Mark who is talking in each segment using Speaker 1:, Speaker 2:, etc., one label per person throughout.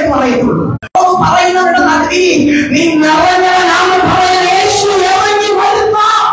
Speaker 1: പറയത്തുള്ളൂ ഓ, പറയുന്നവരുടെ നടുവിൽ നീ നിറഞ്ഞവനാണ് പറയുന്ന യേശു ഇറങ്ങി വരുന്ന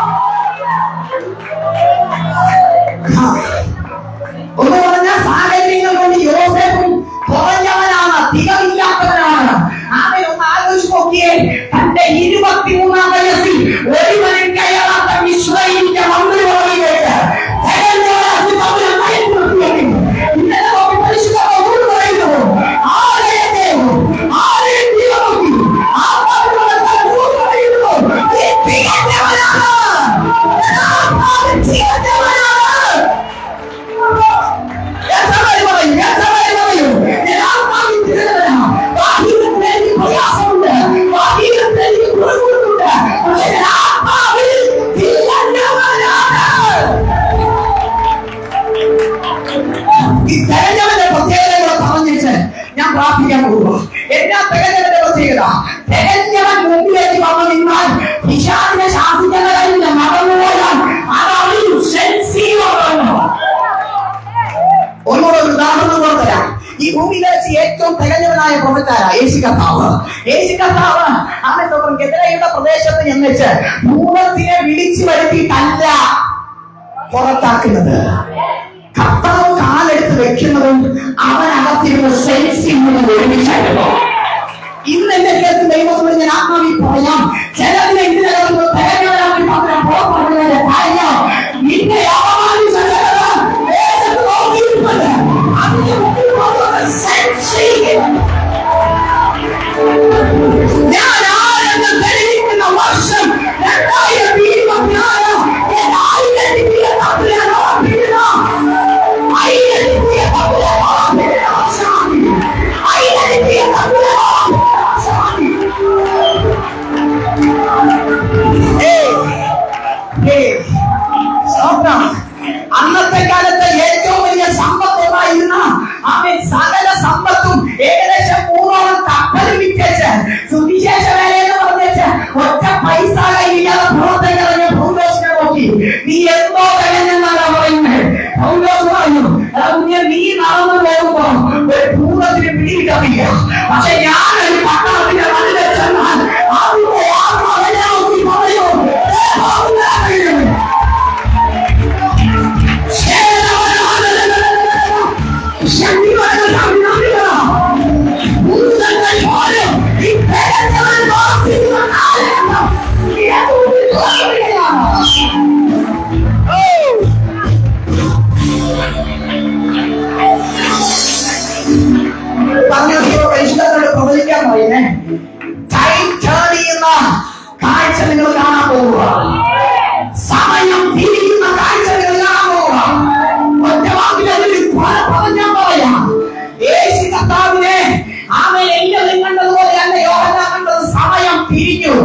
Speaker 1: ആ. ഒന്ന് പറഞ്ഞ സാഹചര്യങ്ങൾ കൊണ്ട് യോസേഫും കുറഞ്ഞവനാണ് തികവില്ലാത്തവനാണ് അവൻ ഒന്ന് ആലോചിച്ച് നോക്കിയേ തന്റെ ഇരുപത്തിമൂന്നാം വയസ്സിൽ ഒരുവനും കയറാത്ത ഇസ്രായേലിന്റെ മന്ത്രിപദവിയിലേക്ക് തികഞ്ഞവനാക്കി തമ്മിൽ നയപ്പെടുത്തിയെങ്കിൽ ഇന്നലെ നോക്കി പരിശുദ്ധ പൗലോസ് പറയുന്നു ആലയത്തെ ആലയം തീർന്നു ആ പൗലോസ് പറയുന്നു "നീ തികഞ്ഞവനാണ് ഞാൻ തികഞ്ഞവനാണ് എത്രപേര് പറയും? എത്രപേര് പറയും? ഞാൻ ആത്മാവിൽ തികഞ്ഞവനാ. ബാഹ്യത്തിൽ എനിക്ക് പ്രയാസമുണ്ട്. ബാഹ്യത്തിൽ എനിക്ക് ബുദ്ധിമുട്ടുണ്ട്. പക്ഷേ ഞാൻ ആത്മാവിൽ തികഞ്ഞവനാണ്. ഈ തികഞ്ഞവന്റെ പ്രത്യേകതകൾ പറഞ്ഞിട്ട് ഞാൻ പ്രാർത്ഥിക്കാൻ പോകുക എന്നാ തികഞ്ഞവന്റെ പ്രത്യേകത തികഞ്ഞവൻ മുമ്പിലേക്ക് വന്നു നിന്നാൽ പിശാചിനെ ശാസിക്കേണ്ട കാര്യമില്ല മറന്നുപോയാൽ അതറിയും സെൻസീവാണ് ഒന്നുകൂടെ ഒരു ഉദാഹരണം കൂടെ തരാം ഈ ഭൂമിയിലെ വെച്ച് ഏറ്റവും തികഞ്ഞവനായ പ്രൊഫറ്റാര യേശു കർത്താവ് യേശു കർത്താവ് ആമേ സ്വന്തം ഗദരയുടെ പ്രദേശത്ത് ചെന്നിച്ച് ഭൂമത്തിനെ വിളിച്ചു വരുത്തിയിട്ടല്ല പുറത്താക്കുന്നത് കർത്താവ് കാലെടുത്ത് വെക്കുന്നതും അവനകത്തിരുന്ന സെൻസിംഗ് ഒരുമിച്ചായിരുന്നു ഇന്ന് എന്നെ കേൾക്കുന്ന ദൈവത്തോട് ഞാൻ ആത്മാവിൽ പറയാം ചിലതിനെ ഇതിനകത്ത് തികഞ്ഞവനാക്കി മാത്രം പുറപ്പെടുന്നതിന്റെ കാര്യം നിന്നെ അപമാനിച്ചത് ദേശത്ത് നോക്കിയിരുന്നത് അതിന്റെ മുമ്പിൽ പോകുന്ന സെൻസിംഗ് ഞാൻ ആരെന്ന് തെളിയിക്കുന്ന വർഷം രണ്ടായിരത്തി ഇരുപത്തിനാല് എന്റെ ഐഡന്റിറ്റിയെ തമ്മിലാണ് ഉറപ്പിക്കുന്നത്. ഐഡന്റിറ്റിയെ തമ്മിലാണ് ഉറപ്പിക്കുന്ന വർഷമാണ്. ഐഡന്റിറ്റിയെ തമ്മിലാണ് ഉറപ്പിക്കുന്ന വർഷമാണ്. ഏയ്, ഏയ്, സ്തോത്രം. അന്നത്തെ കാലത്ത് ഏറ്റവും വലിയ സമ്പത്ത് ഉണ്ടായിരുന്ന അവൻ സകല സമ്പത്തും ഏകദേശം മൂന്നോളം കപ്പൽ വിറ്റേച്ച് സുവിശേഷ വേല എന്ന് പറഞ്ഞേച്ച് ഒറ്റ പൈസ കയ്യില്ലാതെ പുറത്തേക്ക് ഇറങ്ങിയ പൗലോസിനെ നോക്കി നീ എന്തോ തികഞ്ഞെന്നാണ് പറയുന്നത് പൗലോസ് പറഞ്ഞു "എടാ കുഞ്ഞെ, നീ നടന്നു പോകുമ്പോ ഒരു ഭൂതത്തിന് പിടികിട്ടില്ല പക്ഷെ ഞാനൊരു പട്ടണത്തിന്റെ നടുവിൽ ചെന്നാൽ അതിന്റെ ആത്മാവിനെ നോക്കി പറയൂ "ഏ, പൗലോസേ, പ്രവചിക്കാൻ പറയുന്നേ ടൈം ടേൺ ചെയ്യുന്ന കാഴ്ച നിങ്ങൾ കാണാൻ പോവുക സമയം തിരിയുന്ന കാഴ്ചകൾ കാണാൻ പോവുക ഒറ്റ വാക്കിലൊരു ഫലപ്രദം ഞാൻ പറയാം യേശു കർത്താവിനെ അവൻ എല്ലാവരും കണ്ടതുപോലെയല്ല യോഹന കണ്ടത് സമയം തിരിഞ്ഞു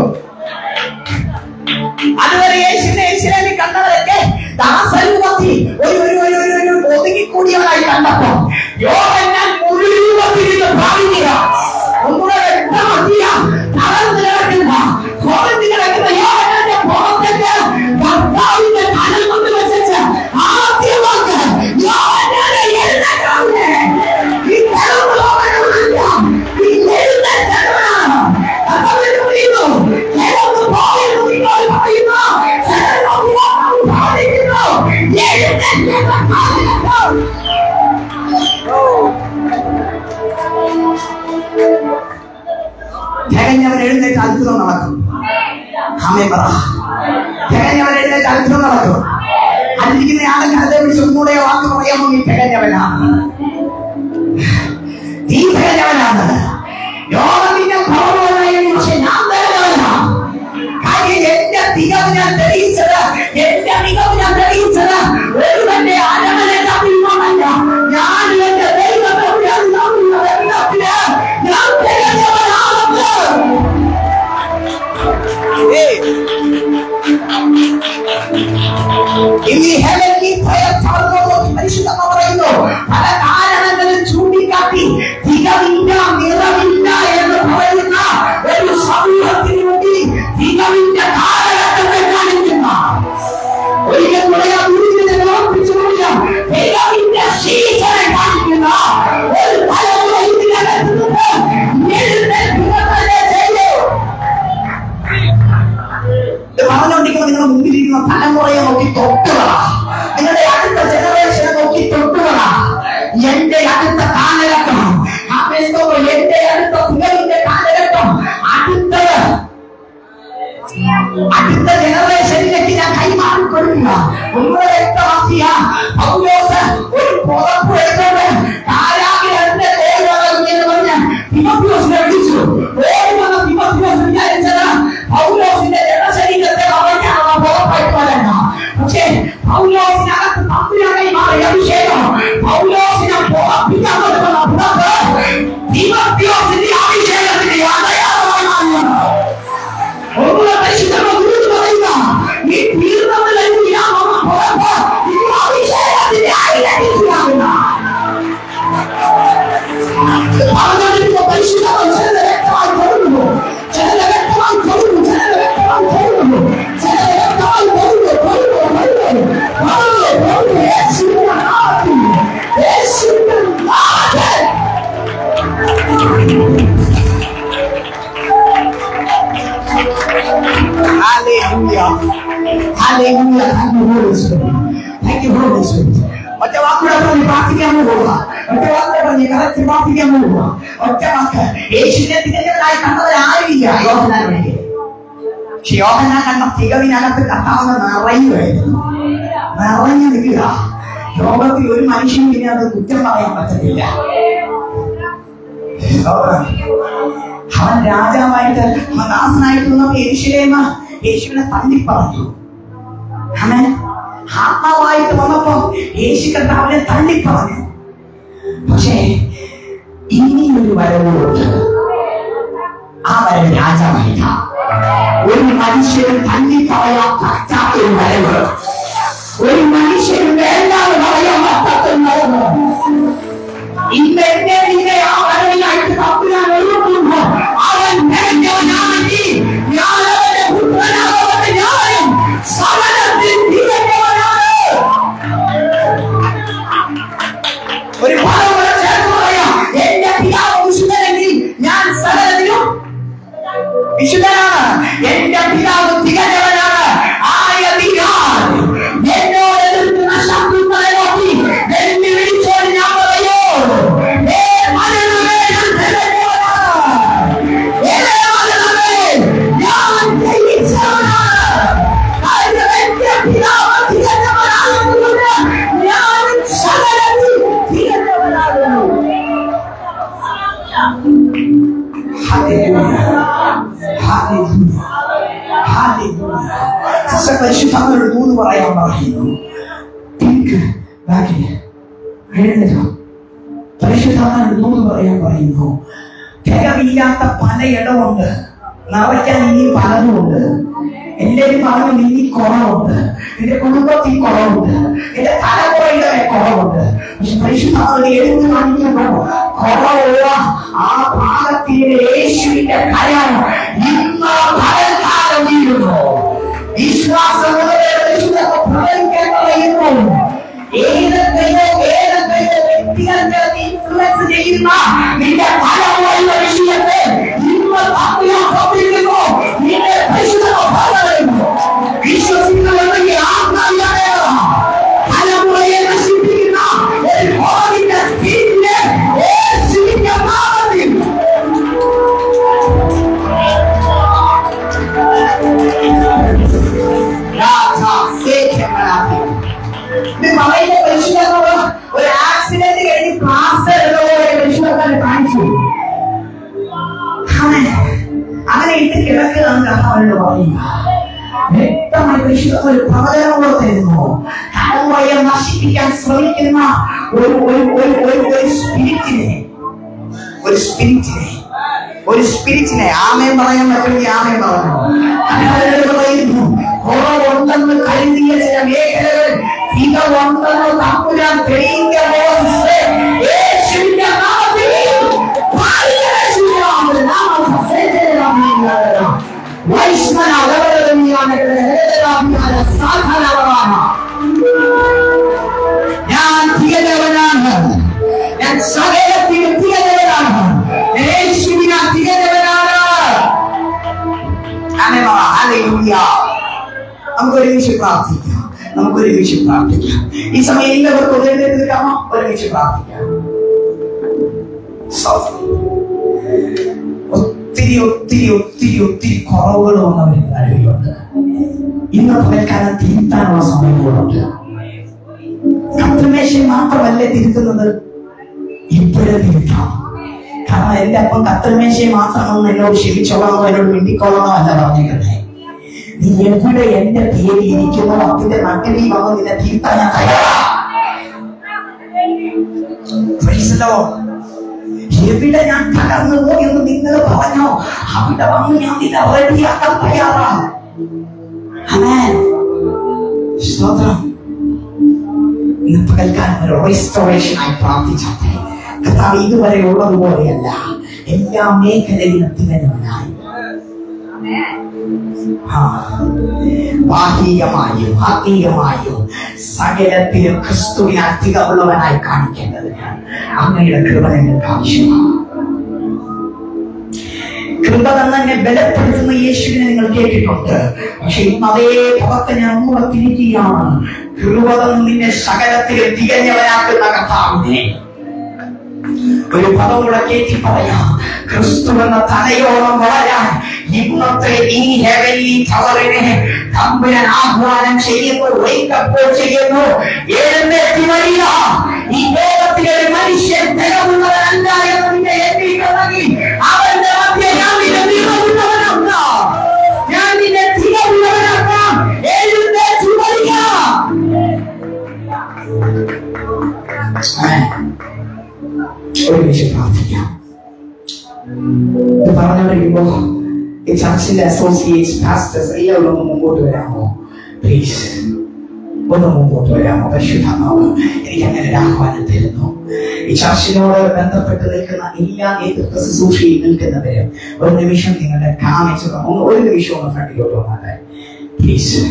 Speaker 1: അതുവരെ യേശുവിനെ യേശുവിനെ കണ്ടവരൊക്കെ ദാസരൂപത്തിൽ ഒരു ഒരു ഒരു ഒരു ഒരു ഒതുങ്ങിക്കൂടിയവനായി കണ്ടപ്പോ യോഹന്നാൻ മുഴുവത്തിൽ നിന്ന് ഭാവിക്കുക ഒന്നുകൂടെ വ്യക്തമാക്കിയ തളർന്നു കിടക്കുന്ന കുറഞ്ഞു കിടക്കുന്ന യോഹന്നാന്റെ പുറത്തേക്ക് കർത്താവിന്റെ കനൽ കൊണ്ട് വെച്ചിട്ട് ആദ്യ വാക്ക് യോഹന്നാനെ എഴുന്നേൽക്കാവുന്നേ. ഈ കിടന്നു പോകാനല്ല. ഈ എഴുന്നേൽക്കുന്നവനാണ്. കർത്താവ് പറയുന്നു, കിടന്നു പോയെന്ന് നിങ്ങൾ പറയുന്നു. കിടന്നു പോകാൻ സാധിക്കുന്നു. എഴുന്നേൽക്കുന്ന കാലഘട്ടം. തികഞ്ഞവൻ എഴുന്നേറ്റ് അത്ഭുതം നടക്കും ആമേ പറ തികഞ്ഞവൻ എഴുന്നേറ്റ് അത്ഭുതം നടക്കും അതിരിക്കുന്ന ആളെ കരുതെ പിടിച്ച് ഒന്നുകൂടെ വാക്ക് പറയാമോ നീ തികഞ്ഞവനാണ് നീ തികഞ്ഞവനാണ് യോഗത്തിന്റെ കുറവുകളായിരുന്നു പക്ഷെ ഞാൻ തികഞ്ഞവനാണ് കാര്യം എന്റെ തികവ് ഞാൻ തെളിയിച്ചത് എന്റെ മികവ് ഞാൻ തെളിയിച്ചത് ഒരുവന്റെ അരമനെ തമ്മിലല്ല ഞാൻ എന്റെ ദൈവത്തെ ഉയർന്നുള്ളത് എല്ലാത്തില് ഞാൻ തികഞ്ഞവനാണെന്ന് ഇനി heavenly prayer ചാടുമ്പോൾ പരിശുദ്ധമ്മ പറയുന്നു പല കാരണങ്ങളും ചൂണ്ടിക്കാട്ടി തികവില്ല നിറവില്ല എന്ന് ഒന്നുകൂടെ വ്യക്തമാക്കിയ പൗലോസ് ഒരു പുറപ്പ് എടുത്തോണ്ട് കാരാഗ്രഹത്തിന്റെ എന്ന് പറഞ്ഞ് തിമോത്തിയോസിനെ വിളിച്ചു ഓടി വന്ന തിമോത്തിയോസ് വിചാരിച്ചത് പൗലോസിന്റെ ജനശരീരത്തെ അവയ്ക്കാനുള്ള പുറപ്പായിട്ട് വരണ്ട പക്ഷേ പൗലോസിനകത്ത് തമ്പുരാനായി മാറിയ അഭിഷേകം പൗലോസിനെ പുറപ്പിക്കാൻ കൊടുക്കുന്ന പുറത്ത് തിമോത്തിയോസിന്റെ അഭിഷേകത്തിന്റെ അടയാളമായി മാറിയാണ് ഒന്നുകൂടെ പരിശുദ്ധമ ഗുരു പറയുക ഈ തീർന്നതിലെങ്കിൽ ഞാൻ വന്ന പുറത്ത് ഈ അഭിഷേകത്തിന്റെ ഐഡന്റിറ്റിയാകുന്ന പറഞ്ഞിട്ട് പരിശുദ്ധമ ചിലത് വ്യക്തമായി തോന്നുന്നു ചിലത് വ്യക്തമായി തോന്നുന്നു ചിലത് വ്യക്തമായി തോന്നുന്നു ചിലത് വ്യക്തമായി തോന്നുന്നു തോന്നുന്നു തോന്നുന്നു തോന്നുന്നു തോന്നുന്നു യേശുവിന്റെ നാമത്തിൽ യേശുവിന്റെ നാമത്തിൽ Hallelujah. Hallelujah. Thank you, Holy Spirit. Thank you, Holy Spirit. ഒറ്റ വാക്കുകൂടെ പറഞ്ഞ് പ്രാർത്ഥിക്കാൻ പോവുക ഒറ്റ വാക്കുകൂടെ പറഞ്ഞ് കറക്റ്റ് പ്രാർത്ഥിക്കാൻ പോവുക ഒറ്റ വാക്ക് യേശുവിനെ തികഞ്ഞവനായി കണ്ടവരായില്ല യോഹനാൻ വേണ്ടി പക്ഷെ യോഹനാൻ കണ്ട തികവിനകത്ത് കർത്താവ് നിറയുമായിരുന്നു നിറഞ്ഞു നിൽക്കുക ലോകത്തിൽ ഒരു മനുഷ്യനും പിന്നെ അത് കുറ്റം പറയാൻ പറ്റത്തില്ല സ്തോത്രം. അവൻ രാജാവായിട്ട് അവൻ ദാസനായിട്ട് വന്നപ്പോ യേശുലേമ യേശുവിനെ തള്ളിപ്പറഞ്ഞു അവൻ ആത്മാവായിട്ട് വന്നപ്പോ യേശു കർത്താവിനെ തള്ളിപ്പറഞ്ഞു പക്ഷേ ഇനിയൊരു വരവുണ്ട് ആ വരവ് രാജാവായിട്ട ഒരു മനുഷ്യനും തള്ളിപ്പറയാൻ പറ്റാത്ത ഒരു വരവ് ഒരു മനുഷ്യനും വേണ്ടാതെ പറയാൻ പറ്റാത്ത ഒരു വരവ് ഇന്ന് എന്നെ നിന്നെ ആ വരവിനായിട്ട് തപ്പുരാൻ ഒരുങ്ങുന്നു അവൻ നിറഞ്ഞവനാണെങ്കിൽ ഞാൻ അവന്റെ പുത്രനാകവന്റെ ഞാനും സകലത്തിൽ തികഞ്ഞവനാണ് ഒരു പദം കൂടെ ചേർത്ത് പറയാം എന്റെ പിതാവ് വിശുദ്ധനെങ്കിൽ ഞാൻ സകലത്തിലും വിശുദ്ധനാണ് എന്റെ പിതാവ് തികഞ്ഞവനാണ് ആയതിനാൽ എന്നോട് എതിർക്കുന്ന ശത്രുക്കളെ നോക്കി വെല്ലുവിളിച്ചോട് ഞാൻ പറയോ ഏ മരണമേ ഞാൻ തികഞ്ഞവനാണ്. ഏ മരണമേ ഞാൻ ജയിച്ചവനാണ്. കാരണം എന്റെ പിതാവ് തികഞ്ഞവനായതുകൊണ്ട് ഞാനും സകലത്തിൽ തികഞ്ഞവനാകുന്നു പരിശുദ്ധങ്ങളോട് മൂന്ന് പറയാൻ പറയുന്നു തിങ്ക് ബാക്കിൽ എഴുന്നേറ്റോ പരിശുദ്ധങ്ങളോട് മൂന്ന് പറയാൻ പറയുന്നു തികവില്ലാത്ത പലയിടമുണ്ട് നിറയ്ക്കാൻ ഇനി പലതുമുണ്ട് എല്ലാവരും പറഞ്ഞു ഇനി കുറവുണ്ട് എന്റെ കുടുംബത്തിൽ കുറവുണ്ട് എന്റെ തലമുറയുടെ കുറവുണ്ട് പക്ഷെ പരിശുദ്ധമാവനെ എടുത്തു കാണിക്കുമ്പോ കുറവുള്ള ആ ഭാഗത്തിന്റെ യേശുവിന്റെ കരം ഇന്ന് പകൽക്കാലം വീഴുന്നു വിശ്വാസമുള്ളവരെ പരിശുദ്ധമ പ്രവചിക്കാൻ പറയുന്നു ഏതൊക്കെയോ ഏതൊക്കെയോ വ്യക്തികളുടെ ഇൻഫ്ലുവൻസ് ചെയ്യുന്ന നിന്റെ തലമുറയുടെ വിഷയത്തെ ഇന്ന് തമ്മിൽ പ്രവർത്തിക്കുന്നു നിന്റെ പരിശുദ്ധമ പറയുന്നു വിശ്വസിക്കുന്നുണ്ടെങ്കിൽ ആത്മാവിലാണ് തലമുറയെ നശിപ്പിക്കുന്ന ഒരു ഹോളിന്റെ സ്പിരിറ്റിനെ യേശുവിന്റെ നാമത്തിൽ ഇത് പറയുന്ന പരിശുദ്ധങ്ങള് ഒരു ആക്സിഡന്റ് കഴിഞ്ഞ് പ്ലാസ്റ്റർ പരിശുദ്ധക്കാരെ കാണിച്ചു അവൻ അവനെ ഇട്ട് കിടക്കുകയാണ് അവനോട് പറയുക വ്യക്തമായി പരിശുദ്ധ ഒരു പ്രവചനങ്ങളോ തരുന്നു തലമുറയെ നശിപ്പിക്കാൻ ശ്രമിക്കുന്ന ഒരു ഒരു ഒരു ഒരു ഒരു സ്പിരിറ്റിനെ ഒരു സ്പിരിറ്റിനെ ഒരു സ്പിരിറ്റിനെ ആമേ പറയാൻ പറ്റുമെങ്കിൽ ആമേ പറഞ്ഞു കർത്താവിനോട് പറയുന്നു കുറവുണ്ടെന്ന് കരുതിയ ചില മേഖലകൾ തികവുണ്ടെന്ന് തമ്പുരാൻ തെളിയിക്കുമ്പോൾ യേശുവിന്റെ നാമത്തിൽ ഭാര്യ യേശുവിന്റെ നാമത്തിൽ നാമം സേവനമാണ്. വൈഷ്ണവ അവരവരെയാണ് സാധാരണമാണ് ഞാൻ തികഞ്ഞവനാണ് ഞാൻ സകലത്തിലും തികഞ്ഞവനാണ് യേശുവിനാ തികഞ്ഞവനാണ് ആമേൻ പറ. ഹല്ലേലൂയ. നമുക്ക് ഒരുമിച്ച് പ്രാർത്ഥിക്കാം നമുക്ക് ഒരുമിച്ച് പ്രാർത്ഥിക്കാം ഈ സമയം എല്ലാവർക്കും ഒരു എഴുന്നേറ്റ് നിൽക്കാമോ ഒരുമിച്ച് പ്രാർത്ഥിക്കാം സ്തോത്രം. ഒത്തിരി ഒത്തിരി ഒത്തിരി ഒത്തിരി കുറവുകൾ വന്നവരുടെ നടുവിലുണ്ട് ഇന്ന് പകൽക്കാലം തിരുത്താനുള്ള സമയങ്ങളുണ്ട് കത്രമേശയെ മാത്രമല്ലേ തിരുത്തുന്നത് ഇപ്പോഴും തിരുത്താം കാരണം എന്റെ അപ്പം കത്രമേശയെ മാത്രമെന്ന് എന്നോട് ക്ഷമിച്ചോളാമോ എന്നോട് മിണ്ടിക്കോളാമോ അല്ല പറഞ്ഞിരിക്കുന്നത് നീ എവിടെ എന്റെ പേര് ഇരിക്കുന്നോ അതിന്റെ നഗരി വന്ന് നിന്നെ തിരുത്താൻ ഞാൻ തയ്യാറാ Praise the Lord. എവിടെ ഞാൻ തകർന്നു പോയി എന്ന് നിങ്ങൾ പറഞ്ഞോ അവിടെ വന്ന് ഞാൻ നിന്നെ റെഡിയാക്കാൻ തയ്യാറാ Amen. സ്തോത്രം ഇന്ന് പകൽക്കാലം ഒരു റെസ്റ്റോറേഷൻ ആയി പ്രാർത്ഥിച്ചാട്ടെ കർത്താവ് ഇതുവരെ ഉള്ളതുപോലെയല്ല എല്ലാ മേഖലയിലും തികഞ്ഞവനായി ആ, ബാഹ്യമായും ആത്മീയമായും സകലത്തിലും ക്രിസ്തുവിനെ അധികമുള്ളവനായി കാണിക്കേണ്ടതിന് അങ്ങയുടെ കൃപ ഞങ്ങൾക്ക് ആവശ്യമാണ് കൃപ തന്നെ ബലപ്പെടുത്തുന്ന യേശുവിനെ നിങ്ങൾ കേട്ടിട്ടുണ്ട് പക്ഷെ ഇന്ന് അതേ പദത്തിനെ ഒന്നുകൂടെ തിരിക്കുകയാണ് കൃപ തന്ന് നിന്നെ സകലത്തിലും തികഞ്ഞവനാക്കുന്ന കർത്താവിനെ ഒരു പദം കൂടെ കേട്ടി പറയാം ക്രിസ്തു എന്ന തലയോളം വളരാൻ ഇന്നത്തെ ഈ ഹെവൻലി ടവറിനെ തമ്പുരാൻ ആഹ്വാനം ചെയ്യുന്നു വൈക്കപ്പോൾ ചെയ്യുന്നു എഴുന്നേറ്റി വരിക ഈ ലോകത്തിലെ ഒരു മനുഷ്യൻ തികവുള്ളവനല്ല എന്ന് നിന്നെ ഏൽപ്പിക്കണമെങ്കിൽ അവന്റെ മധ്യ ഞാൻ നിന്നെ തികവുള്ളവനാക്കാം ഞാൻ നിന്നെ തികവുള്ളവനാക്കാം എഴുന്നേറ്റി വരിക ആമേൻ. ഒരുമിച്ച് പ്രാർത്ഥിക്കാം ഇത് പറഞ്ഞു കഴിയുമ്പോ ഈ ചർച്ചിന്റെ അസോസിയേറ്റ്സ് പാസ്റ്റേഴ്സ് എല്ലാവരും ഒന്ന് മുമ്പോട്ട് വരാമോ പ്ലീസ് ഒന്ന് മുമ്പോട്ട് വരാമോ പരിശുദ്ധമാവ് എനിക്ക് അങ്ങനെ ഒരു ആഹ്വാനം തരുന്നു ഈ ചർച്ചിനോട് ബന്ധപ്പെട്ട് നിൽക്കുന്ന എല്ലാ നേതൃത്വ ശുശ്രൂഷയിൽ നിൽക്കുന്നവരും ഒരു നിമിഷം നിങ്ങളുടെ കാണിച്ചു ഒന്ന് ഒരു നിമിഷം ഒന്ന് ഫ്രണ്ടിലോട്ട് വന്നാട്ടെ പ്ലീസ്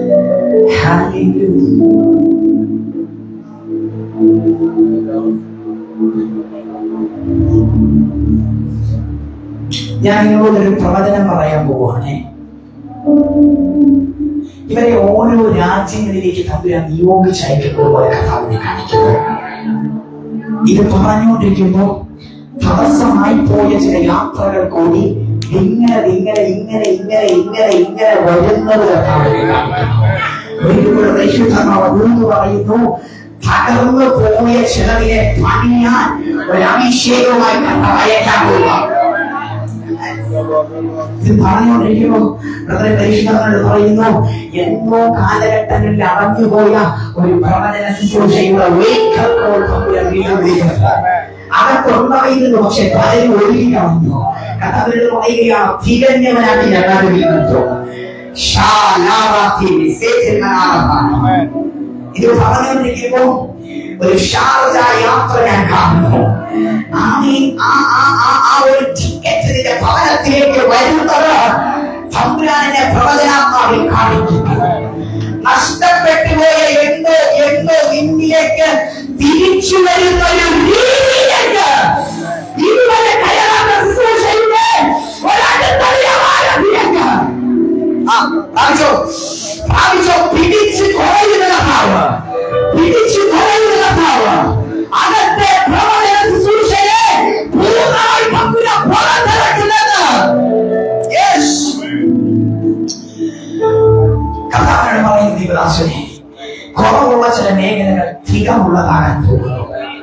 Speaker 1: ഞാൻ നിങ്ങളോടൊരു പ്രവചനം പറയാൻ പോവുകയാണേ ഇവരെ ഓരോ രാജ്യങ്ങളിലേക്ക് തമ്പുരാൻ നിയോഗിച്ചയക്കുന്നത് പോലെ കഥാവിനെ കാണിക്കുന്നു ഇത് പറഞ്ഞുകൊണ്ടിരിക്കുമ്പോ തടസ്സമായി പോയ ചില യാത്രകൾ കൂടി ഇങ്ങനെ ഇങ്ങനെ ഇങ്ങനെ ഇങ്ങനെ ഇങ്ങനെ ഇങ്ങനെ വരുന്നത് കഥാവിനെ കാണിക്കുന്നു ഒരിക്കലും പരിശുദ്ധമാവ് എന്ന് പറയുന്നു തകർന്നു പോയ ചിലതിനെ പണിയാൻ ഒരു അഭിഷേകവുമായി കണ്ട അയക്കാൻ പോവുക ഇത് പറഞ്ഞുകൊണ്ടിരിക്കുമ്പോ ബ്രദറെ പരിശുദ്ധങ്ങൾ പറയുന്നു എന്നോ കാലഘട്ടങ്ങളിൽ അടഞ്ഞുപോയ ഒരു പ്രവചന ശുശ്രൂഷയുടെ വേക്കപ്പോൾ അകത്തുണ്ടായിരുന്നു പക്ഷെ പലരും ഒഴുകി കളഞ്ഞു കഥകളിൽ പറയുകയാണ് തികഞ്ഞവനാക്കി ഞങ്ങൾ വീഴുന്നു ഇത് പറഞ്ഞുകൊണ്ടിരിക്കുമ്പോ ഒരു ഷാർജ യാത്ര ഞാൻ കാണുന്നു ആമീൻ ആ ആ ആ ആ ഒരു ടിക്കറ്റ് നിന്റെ ഭവനത്തിലേക്ക് വരുന്നത് തമ്പുരാനെ പ്രവചനാത്മാവിൽ കാണിക്കുന്നു നഷ്ടപ്പെട്ടു പോയ എന്തോ എന്തോ ഇന്ത്യയിലേക്ക് തിരിച്ചു വരുന്ന ഒരു രീതിയിലേക്ക് ഇതുവരെ കയറാത്ത ശുശ്രൂഷയുടെ ഒരടുത്തറിയാമാരതിലേക്ക് ആ പ്രാപിച്ചോ പ്രാപിച്ചോ പിടിച്ച് കുറയുന്ന കഥാവ് പിടിച്ചു കുറയുന്ന കഥാവ് അകത്തെ പ്രവചന ശുശ്രൂഷയെ പൂർണ്ണമായി പങ്കുര പുറത്തിറക്കുന്നത് Yes. കഥാവാണ് പറയുന്നത് ദീപദാസനെ കുറവുള്ള ചില മേഖലകൾ തികമുള്ളതാകാൻ പോകുന്നു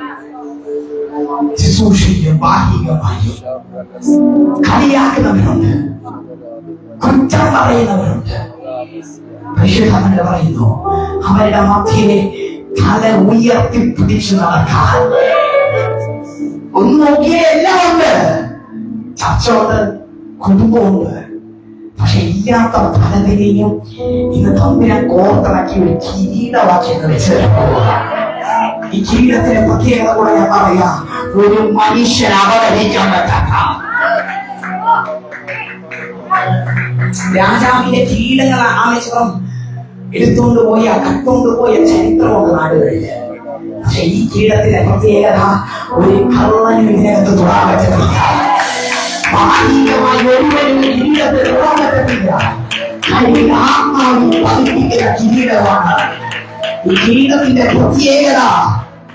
Speaker 1: ശുശ്രൂഷയിലും ബാഹികമായും കളിയാക്കുന്നവരുണ്ട് കുറ്റം പറയുന്നവരുണ്ട് പരിശുദ്ധമല്ല പറയുന്നു അവരുടെ മധ്യയെ തല ഉയർത്തി പിടിച്ചു നടക്കാൻ ഒന്ന് നോക്കിയേ എല്ലാം ഉണ്ട് ചർച്ചയുണ്ട് കുടുംബമുണ്ട് പക്ഷെ ഇല്ലാത്ത പലതിനെയും ഇന്ന് തമ്മിനെ കോർത്തിണക്കി ഒരു കിരീടമാക്കി എന്ന് വെച്ച് ഈ കിരീടത്തിന്റെ പ്രത്യേകത കൂടെ ഞാൻ പറയാം ഒരു മനുഷ്യൻ അവതരിക്കാൻ പറ്റാത്ത രാജാവിന്റെ കിരീടങ്ങൾ ആവശ്യം എടുത്തുകൊണ്ട് പോയ കട്ടുകൊണ്ട് പോയ ചരിത്രമുണ്ട് നാടുകളിൽ പക്ഷെ ഈ കിരീടത്തിന്റെ പ്രത്യേകത ഒരു കള്ളനും ഇതിനകത്ത് തൊടാൻ പറ്റത്തില്ല ഭാഗികമായി ഒരുവരും ഈ കിരീടത്തിൽ തൊടാൻ പറ്റത്തില്ല കാര്യം ആത്മാവിൽ പതിപ്പിക്കുന്ന കിരീടമാണ് ഈ കിരീടത്തിന്റെ പ്രത്യേകത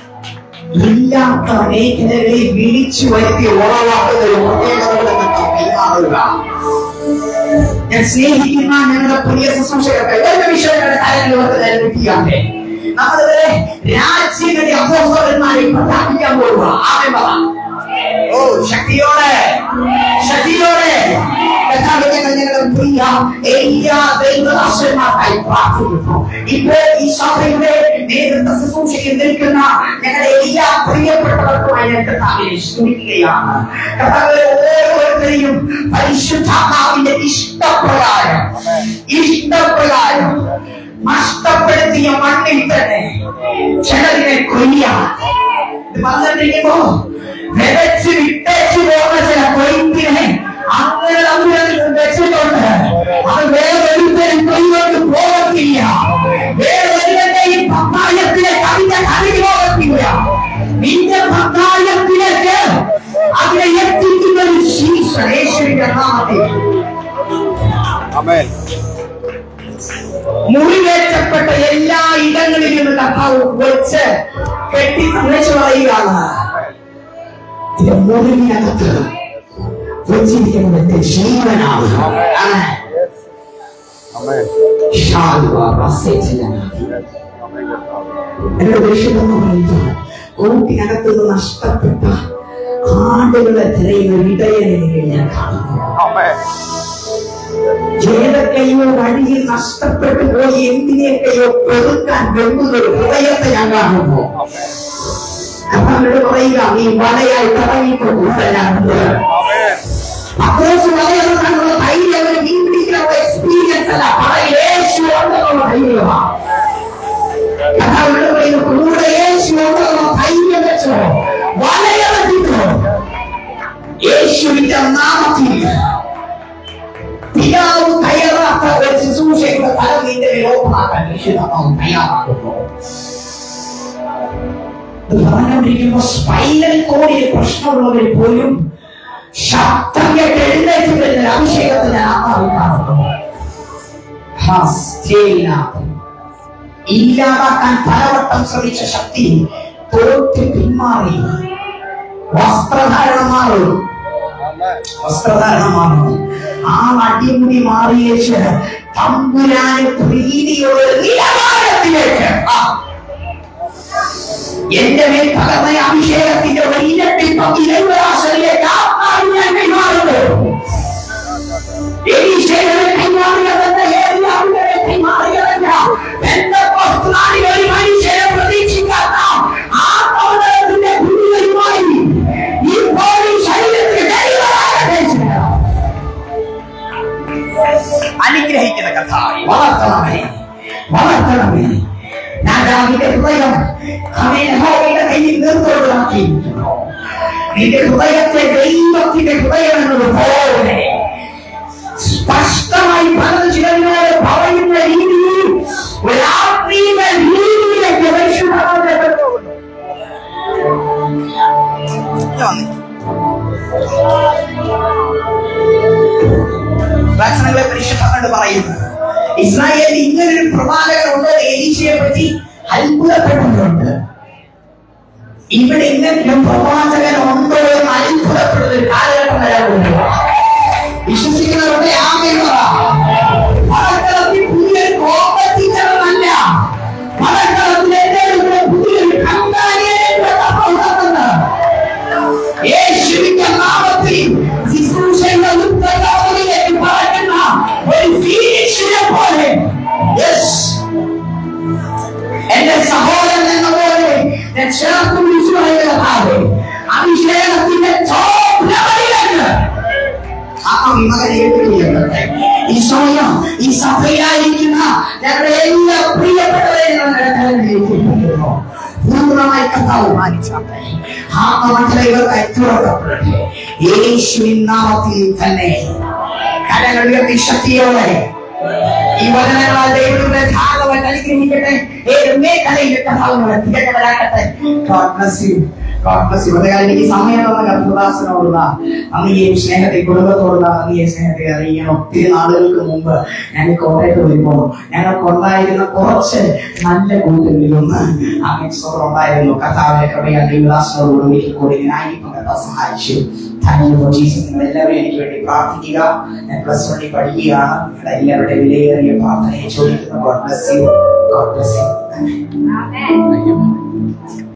Speaker 1: ഇല്ലാത്ത മേഖലകളിൽ വിളിച്ചു വരുത്തി ഉളവാക്കുന്ന ഒരു പ്രത്യേകത കൂടെ കണ്ടാൽ മാറുക ഞാൻ സ്നേഹിക്കുന്ന ഞങ്ങളുടെ പ്രിയ ശുശ്രൂഷകർക്ക് എല്ലാ വിഷയങ്ങളുടെ കാര്യങ്ങളൊക്കെ ഏൽപ്പിക്കാതെ നമ്മളിവിടെ രാജ്യങ്ങളുടെ അപ്പോസ്തലന്മാരെ പ്രഖ്യാപിക്കാൻ പോവുക ആമേൻ പറ ഓ ശക്തിയോടെ ശക്തിയോടെ കർത്താവേ, ഞങ്ങൾ ഞങ്ങളുടെ പ്രിയ എല്ലാ ദൈവദാസന്മാർക്കായി പ്രാർത്ഥിക്കുന്നു ഇപ്പോൾ ഈ സഭയുടെ നേതൃത്വ ശുശ്രൂഷയിൽ നിൽക്കുന്ന ഞങ്ങളുടെ എല്ലാ പ്രിയപ്പെട്ടവർക്കുമായി ഞാൻ കർത്താവിനെ സ്തുതിക്കുകയാണ് കർത്താവെ ഓരോരുത്തരെയും പരിശുദ്ധാത്മാവിന്റെ ഇഷ്ടപ്രകാരം ഇഷ്ടപ്രകാരം നഷ്ടപ്പെടുത്തിയ മണ്ണിൽ തന്നെ ചിലതിനെ കൊയ്യാൻ ഇത് പറഞ്ഞിരിക്കുമ്പോ വിതച്ച് വിട്ടേച്ച് പോകുന്ന ചില കൊയ്ത്തിനെ അങ്ങനെ നമ്മൾ വെച്ചിട്ടുണ്ട് അത് വേറൊരുത്തരും കൊയ്യോട്ട് പോകത്തില്ല വേറൊരുവന്റെയും പത്തായത്തിലെ കവിത കവിഞ്ഞു പോകത്തില്ല നിന്റെ പത്തായത്തിലേക്ക് അതിനെ എത്തിക്കുന്ന ഒരു ശീർഷ യേശുവിന്റെ നാമത്തിൽ
Speaker 2: Amen.
Speaker 1: മുറിവേറ്റപ്പെട്ട എല്ലാ ഇടങ്ങളിലും നിന്ന് കർത്താവ് വെച്ച് കെട്ടി തന്നേച്ച് പറയുകയാണ് ഇത് മുറിവിനകത്ത് വെച്ചിരിക്കുന്നത് എന്റെ ജീവനാണ് ആണ്.
Speaker 2: Amen.
Speaker 1: ഷാൽവ റസേറ്റിനാക്കി.
Speaker 2: Amen.
Speaker 1: എന്റെ ദേഷ്യമെന്ന് പറയുന്നത് കൂട്ടിനകത്ത് നിന്ന് നഷ്ടപ്പെട്ട ആടുകളെ തിരയുന്ന ഒരു ഇടയനെ നിങ്ങൾ ഞാൻ കാണുന്നു
Speaker 2: Amen.
Speaker 1: ഏതൊക്കെയോ വഴിയിൽ നഷ്ടപ്പെട്ടു പോയി എന്തിനെയൊക്കെയോ പെറുക്കാൻ വെമ്പുന്ന ഒരു ഹൃദയത്തെ ഞാൻ കാണുന്നു കർത്താവിനോട് പറയുക നീ വലയായി തുടങ്ങിക്കൊണ്ടുവരാറുണ്ട്
Speaker 2: Amen.
Speaker 1: പത്രോസ് വലയെന്നുള്ള ധൈര്യം ഒരു മീൻ പിടിക്കുന്ന എക്സ്പീരിയൻസ് അല്ല പറയ യേശു ഉണ്ടെന്നുള്ള ധൈര്യമാ കർത്താവിനോട് പറയുന്നു കൂടെ യേശു ഉണ്ടെന്നുള്ള ധൈര്യം വെച്ചോ വലയെത്തിക്കോ യേശുവിന്റെ നാമത്തിൽ പിതാവ് കയറാത്ത ഒരു ശുശ്രൂഷയുടെ തലം നിന്റെ ലോകമാക്കാൻ വിശുദ്ധമാവും തയ്യാറാക്കുന്നു ഇത് പറഞ്ഞുകൊണ്ടിരിക്കുമ്പോ സ്പൈനൽ കോഡിൽ പ്രശ്നമുള്ളവർ പോലും ശബ്ദം കേട്ട് എഴുന്നേറ്റ് വരുന്ന ഒരു അഭിഷേകത്തെ ഞാൻ ആത്മാവിൽ കാണുന്നു ഹസ്തേനാഥൻ. ഇല്ലാതാക്കാൻ പലവട്ടം ശ്രമിച്ച ശക്തി തോറ്റ് പിന്മാറി വസ്ത്രധാരണം മാറും
Speaker 2: Amen.
Speaker 1: വസ്ത്രധാരണം മാറുന്നു ആ അടിമുടി മാറിയേച്ച് തമ്പുരാന് പ്രീതിയുള്ള നിലവാരത്തിലേക്ക് ആ. എന്റെ മേൽ പകർന്ന അഭിഷേകത്തിന്റെ ഒരു ഇരട്ടിപ്പം ഇലവരാശനിലേക്ക് ആത്മാവിൽ ഞാൻ കൈമാറുന്നു എലീശയുടെ കൈമാറുകതല്ല ഏലിയാവിന്റെ കൈമാറുകതല്ല പെന്തക്കോസ്തുനാളിൽ ഒരു മനുഷ്യനെ പ്രതീക്ഷിക്കാത്ത ആത്മോദരത്തിന്റെ കുടികളുമായി ഇപ്പോഴും ശരീരത്തിൽ ദൈവമാകട്ടെ അനുഗ്രഹിക്കുന്ന കഥായി വളർത്തണമേ വളർത്തണമേ രാജാവിന്റെ ഹൃദയം അവയുടെ കയ്യിൽ നിർത്തോടാക്കിയിരിക്കുന്നു നിന്റെ ഹൃദയത്തെ ദൈവത്തിന്റെ ഹൃദയം എന്നതുപോലെ സ്പഷ്ടമായി പലത് ചിലതിനോട് പറയുന്ന രീതിയിൽ ഒരു ആത്മീയ രീതിയിലേക്ക് പരിശുദ്ധാത്മാവിനെ കൊണ്ടുപോകുന്നു. ഭക്ഷണങ്ങളെ പരിശുദ്ധമായിട്ട് പറയുന്നു ഇസ്രായേലിൽ ഇങ്ങനൊരു പ്രവാചകനുണ്ട് എലീശയെ പറ്റി അത്ഭുതപ്പെടുന്നുണ്ട് ഇവിടെ ഇങ്ങനെയും പ്രവാചകൻ ഉണ്ടോ എന്ന് അത്ഭുതപ്പെടുന്ന ഒരു കാലഘട്ടം വരാൻ പോകുന്നു വിശ്വസിക്കുന്നവരുടെ ആമയുള്ള പടക്കളത്തിൽ പുതിയൊരു കോമ്പറ്റീച്ചറല്ല പടക്കളത്തിൽ എന്റെ പുതിയൊരു കങ്കാരിയെ ഉണർത്തുന്നത് യേശുവിന്റെ നാമത്തിൽ ശുശ്രൂഷയുടെ ഉത്തരവാദിലേക്ക് പറയുന്ന ഒരു ഫീനിഷിനെ പോലെ യെസ് എന്റെ സഹോദരൻ എന്ന പോലെ ഞാൻ ചേർത്ത് വിളിച്ചു പറയുന്നതാണ് അഭിഷേകത്തിന്റെ top ലെവലിലേക്ക് ആത്മാവ് ഈ മകനെ ഏൽപ്പിക്കുകയാണ്. ഈ സമയം ഈ സഭയിലായിരിക്കുന്ന ഞങ്ങളുടെ എല്ലാ പ്രിയപ്പെട്ടവരെയും ഞങ്ങളുടെ കരങ്ങളിലേക്ക് ഏൽപ്പിക്കുന്നു. പൂർണ്ണമായി കർത്താവ് മാനിച്ചാട്ടെ ആത്മമണ്ഡല ഇവർക്കായി തുറക്കപ്പെടട്ടെ യേശുവിൻ നാമത്തിൽ തന്നെ കരങ്ങൾ ഉയർത്തി ശക്തിയോടെ ഈ വചനങ്ങളാൽ ദൈവത്തിന്റെ ധാരാളം അനുഗ്രഹിക്കട്ടെ ഏത് മേഖലയിൽ കഥാവുകളെ തികഞ്ഞവരാക്കട്ടെ God bless you. God bless you. അതുകാലം എനിക്ക് സമയം തന്ന കർത്തദാസനോടുള്ള നന്ദിയെയും സ്നേഹത്തെ കുടുംബത്തോടുള്ള നന്ദിയെയും സ്നേഹത്തെ അറിയിക്കണം ഒത്തിരി നാളുകൾക്ക് മുമ്പ് ഞാൻ കോട്ടയത്ത് വരുമ്പോൾ ഞങ്ങൾക്കുണ്ടായിരുന്ന കുറച്ച് നല്ല കൂട്ടുകളിൽ ഒന്ന് അങ്ങനെ ഉണ്ടായിരുന്നു കഥാവിനെ കടയാ ദൈവദാസനോട് ഒരിക്കൽ കൂടി ഞാനിപ്പം കഥ സഹായിച്ചു Thank you for Jesus. നിങ്ങൾ എല്ലാവരും എനിക്ക് വേണ്ടി പ്രാർത്ഥിക്കുക ഞാൻ പ്ലസ് വണ്ണിൽ പഠിക്കുകയാണ് നിങ്ങളുടെ എല്ലാവരുടെ വിലയേറിയ പ്രാർത്ഥനയെ ചോദിക്കുന്നു God bless you God bless you
Speaker 2: Thank you.